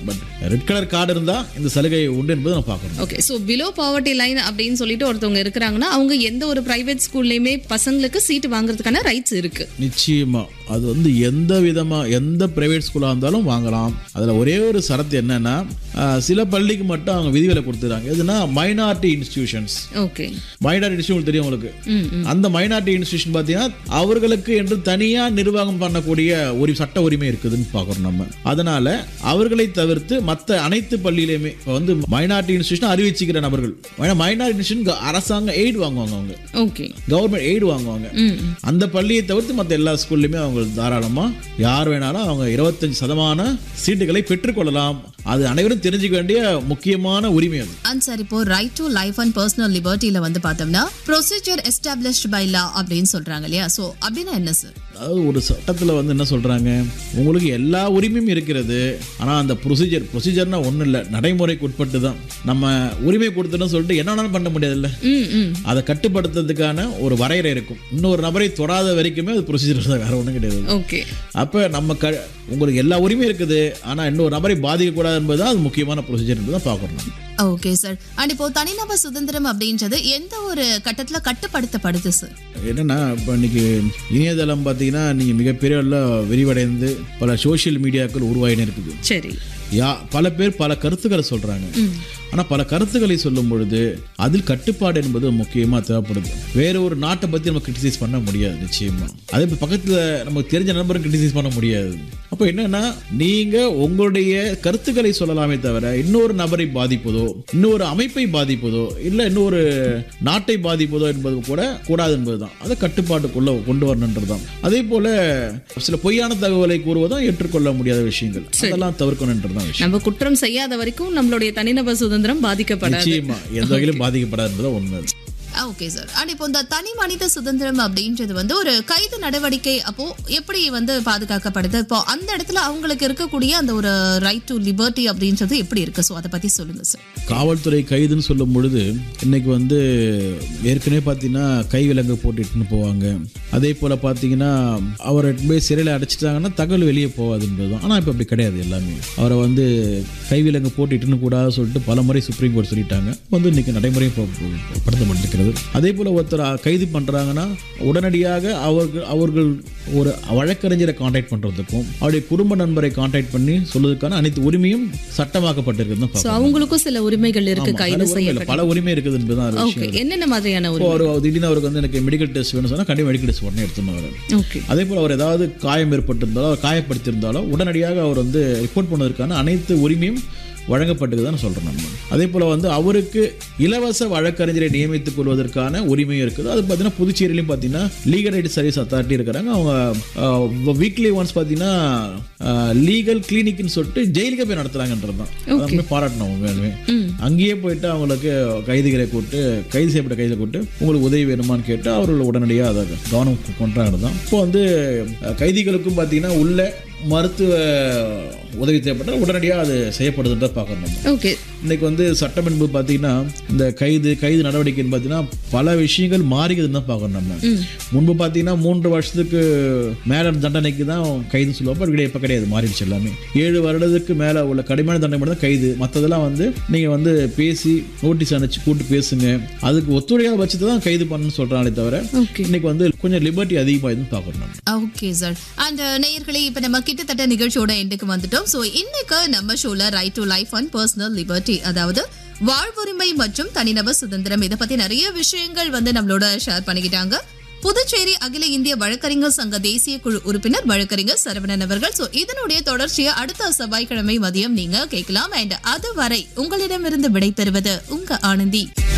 But red colour card இருந்தா இந்த சலுகை உண்டு என்பதை நம்ம பார்க்கணும் okay so below poverty line அப்படின்னு சொல்லிட்டு ஒருத்தவங்க இருக்கிறாங்கன்னா அவங்க எந்த ஒரு பிரைவேட் ஸ்கூல்லையுமே பசங்களுக்கு சீட்டு வாங்குறதுக்கான ரைட்ஸ் இருக்கு நிச்சயமா அது வந்து எந்த விதமா எந்த பிரைவேட் ஸ்கூலா இருந்தாலும் வாங்கலாம் அதுல ஒரே ஒரு சரத்து என்னன்னா ஆஹ், சில பள்ளிக்கு மட்டும் அவங்க விதிவிலை கொடுத்துறாங்க எதுனா minority institutions okay minority institution தெரியும் உங்களுக்கு ம் ம் அந்த மைனாரிட்டி இன்ஸ்டியூஷன் பார்த்தீங்கன்னா அவர்களுக்கு என்று தனியா நிர்வாகம் பண்ணக்கூடிய ஒரு சட்ட உரிமை இருக்குதுன்னு பார்க்குறோம் நம்ம அதனால அவர்களை தவிர்த்து மற்ற அனைத்து பள்ளியிலையுமே இப்போ வந்து மைனாரிட்டி இன்ஸ்டியூஷன் அறிவிச்சுக்கிற நபர்கள் மைனாரிட்டி இன்ஸ்டியூஷன் அரசாங்க எய்டு வாங்குவாங்க அவங்க ஓகே கவர்மெண்ட் எய்டு வாங்குவாங்க ம் ம். அந்த பள்ளியை தவிர்த்து மற்ற எல்லா ஸ்கூல்லையுமே அவங்க தாராளமா யார் வேணாலும் அவங்க இருபத்தஞ்சு சதமான சீட்டுகளை பெற்றுக்கொள்ளலாம் அது அனைவரும் தெரிஞ்சுக்க வேண்டிய முக்கியமான உரிமை அது அண்ட் சார் இப்போ right to life and personal லிபர்ட்டியில வந்து பார்த்தோம்னா ப்ரொசீஜர் எஸ்டாப்ளிஷ்ட் பை லா அப்படின்னு சொல்றாங்க இல்லையா ஸோ அப்படின்னா என்ன சார் அதாவது ஒரு சட்டத்தில் வந்து என்ன சொல்கிறாங்க உங்களுக்கு எல்லா உரிமையும் இருக்கிறது ஆனால் அந்த ப்ரொசீஜர் ப்ரொசீஜர்னா ஒன்றும் இல்லை நடைமுறைக்கு உட்பட்டு தான் நம்ம உரிமை கொடுத்துன்னு சொல்லிட்டு என்ன வேணாலும் பண்ண முடியாதுல்ல ம் ம் அதை கட்டுப்படுத்துறதுக்கான ஒரு வரையறை இருக்கும் இன்னொரு நபரை தொடாத வரைக்குமே அது ப்ரொசீஜர் தான் வேற ஒன்றும் கிடையாது ஓகே அப்போ நம்ம க உங்களுக்கு எல்லா உரிமையும் இருக்குது ஆனால் இன்னொரு நபரை பாதிக்கக்கூடாது என்பது தான் அது முக்கியமான ப்ரொசீஜர் என்பதை தான் பார்க்கணும் நம்ம. ஓகே சார் அண்ட் இப்போ தனிநபர் சுதந்திரம் அப்படின்றது எந்த ஒரு கட்டத்துல கட்டுப்படுத்தப்படுது சார் என்னன்னா இப்போ இன்னைக்கு இணையதளம் பார்த்தீங்கன்னா நீங்கள் மிகப்பெரிய அளவில் விரிவடைந்து பல சோஷியல் மீடியாக்கள் உருவாகினே இருக்குது சரி யா பல பேர் பல கருத்துக்களை சொல்றாங்க ஆனா பல கருத்துக்களை சொல்லும் பொழுது அதில் கட்டுப்பாடு என்பது முக்கியமா தேவைப்படுது வேற ஒரு நாட்டை பத்தி நம்ம கிரிட்டிசைஸ் பண்ண முடியாது நிச்சயமா அதே போல பக்கத்துல நமக்கு தெரிஞ்ச நண்பரும் கிரிட்டிசைஸ் பண்ண முடியாது அப்போ என்னன்னா நீங்க உங்களுடைய கருத்துக்களை சொல்லலாமே தவிர இன்னொரு நபரை பாதிப்பதோ இன்னொரு அமைப்பை பாதிப்பதோ இல்ல இன்னொரு நாட்டை பாதிப்பதோ என்பது கூட கூடாது என்பதுதான் அதை கட்டுப்பாட்டுக்குள்ள கொண்டு வரணுன்றதுதான் அதே போல சில பொய்யான தகவலை கூறுவதும் ஏற்றுக்கொள்ள முடியாத விஷயங்கள் அதெல்லாம் தவிர்க்கணுன்றதுதான் விஷயம் நம்ம குற்றம் செய்யாத வரைக்கும் நம்மளுடைய தனிநபர் சுதந்திரம் பாதிக்கப்படாது நிச்சயமா எந்த வகையிலும் பாதிக்கப்படாது என்பது உண்மை ஓகே சார் அண்ட் இப்போ இந்த தனி மனித சுதந்திரம் அப்படின்றது வந்து ஒரு கைது நடவடிக்கை அப்போ எப்படி வந்து பாதுகாக்கப்படுது இப்போ அந்த இடத்துல அவங்களுக்கு இருக்கக்கூடிய அந்த ஒரு ரைட் டு லிபர்ட்டி அப்படின்றது எப்படி இருக்கு ஸோ அதை பத்தி சொல்லுங்க சார் காவல்துறை கைதுன்னு சொல்லும் பொழுது இன்னைக்கு வந்து ஏற்கனவே பார்த்தீங்கன்னா கை விலங்கு போட்டுட்டுன்னு போவாங்க அதே போல் பார்த்தீங்கன்னா அவரை எடுத்துட்டு போய் சிறையில் அடைச்சிட்டாங்கன்னா தகவல் வெளியே போகாது என்பதுதான் ஆனால் இப்போ அப்படி கிடையாது எல்லாமே அவரை வந்து கை விலங்கு போட்டுட்டுன்னு கூடாது சொல்லிட்டு பல முறை சுப்ரீம் கோர்ட் சொல்லிட்டாங்க வந்து இன்னைக்கு நடைமுறை படுத்தப்பட்டிருக்கிறது அதே போல் ஒருத்தர் கைது பண்ணுறாங்கன்னா உடனடியாக அவர்கள் அவர்கள் ஒரு வழக்கறிஞரை காண்டாக்ட் பண்ணுறதுக்கும் அவருடைய குடும்ப நண்பரை காண்டாக்ட் பண்ணி சொல்வதற்கான அனைத்து உரிமையும் சட்டமாக்கப்பட்டிருக்குதுன்னு ஸோ பார்க்கணும். அவங்களுக்கும் சில உரிமைகள் இருக்கு ஆமா, கைது பல உரிமை இல்லை. செய்யப்பட்ட பல உரிமை இருக்குது என்பதுதான் ஒரு ஓகே விஷயம் என்னென்ன மாதிரியான இப்போ உரிமை ஒரு திடீர்னு அவருக்கு வந்து எனக்கு மெடிக்கல் டெஸ்ட் வேணும் சொன்னா கண்டிப்பாக மெடிக்கல் டெஸ்ட் உடனே எடுத்துன்னு வர ஓகே அதே போல் அவர் ஏதாவது காயம் ஏற்பட்டிருந்தாலோ அவர் காயப்படுத்தியிருந்தாலோ உடனடியாக அவர் வந்து ரிப்போர்ட் பண்ணதற்கான அனைத்து உரிமையும் வழங்கப்பட்டதுதான் சொல்றேன் நம்ம அதே போல வந்து அவருக்கு இலவச வழக்கறிஞரை நியமித்துக் கொள்வதற்கான உரிமையும் இருக்குது அது பார்த்தீங்கன்னா புதுச்சேரியிலையும் பார்த்தீங்கன்னா லீகல் ரைட் சர்வீஸ் அத்தாரிட்டி இருக்கிறாங்க அவங்க வீக்லி ஒன்ஸ் பார்த்தீங்கன்னா லீகல் கிளினிக்னு சொல்லிட்டு ஜெயிலுக்கு போய் நடத்துறாங்கன்றது தான் அதை பாராட்டணும் உண்மையாலுமே அங்கேயே போயிட்டு அவங்களுக்கு கைதிகளை கூப்பிட்டு கைது செய்யப்பட்ட கைதிகளை கூப்பிட்டு உங்களுக்கு உதவி வேணுமான்னு கேட்டு அவர்கள் உடனடியாக அதை கவனம் கொண்டாங்க தான் இப்போ வந்து அஹ், கைதிகளுக்கும் பார்த்தீங்கன்னா உள்ள மருத்துவ உதவி தேவைப்பட்டால் உடனடியாக அது செய்யப்படுதுன்றத பார்க்கணும் நம்ம ஓகே இன்னைக்கு வந்து சட்டம் என்பது பார்த்தீங்கன்னா இந்த கைது கைது நடவடிக்கைன்னு பார்த்தீங்கன்னா பல விஷயங்கள் மாறிக்குதுன்னு தான் பார்க்கணும் நம்ம முன்பு பார்த்தீங்கன்னா மூன்று வருஷத்துக்கு மேல தண்டனைக்கு தான் கைது சொல்லுவாங்க கிடையாது இப்போ கிடையாது மாறிடுச்சு எல்லாமே ஏழு வருடத்துக்கு மேலே உள்ள கடுமையான தண்டனை மட்டும் தான் கைது மற்றதெல்லாம் வந்து நீங்கள் வந்து பேசி நோட்டீஸ் அனுப்பிச்சு கூட்டு பேசுங்க அதுக்கு ஒத்துழையாத பட்சத்தை தான் கைது பண்ணணும்னு சொல்கிறாங்களே தவிர ஓகே இன்னைக்கு வந்து கொஞ்சம் லிபர்ட்டி அதிகமாகுதுன்னு பார்க்கணும் நம்ம ஓகே சார் அண்ட் நேயர்களே இப்போ நம்ம கிட்டத்தட்ட நிகழ்ச்சியோட எண்டுக்கு வந்துட்டோம் ஸோ இன்னைக்கு நம்ம ஷோல right to life and personal liberty அதாவது வாழ்வுரிமை மற்றும் தனிநபர் சுதந்திரம் இதை பத்தி நிறைய விஷயங்கள் வந்து நம்மளோட ஷேர் பண்ணிக்கிட்டாங்க புதுச்சேரி அகில இந்திய வழக்கறிஞர் சங்க தேசிய குழு உறுப்பினர் வழக்கறிஞர் சரவணன் அவர்கள் சோ இதனுடைய தொடர்ச்சியை அடுத்த செவ்வாய்க்கிழமை மதியம் நீங்க கேட்கலாம் அண்ட் அதுவரை உங்களிடமிருந்து விடைபெறுவது உங்க ஆனந்தி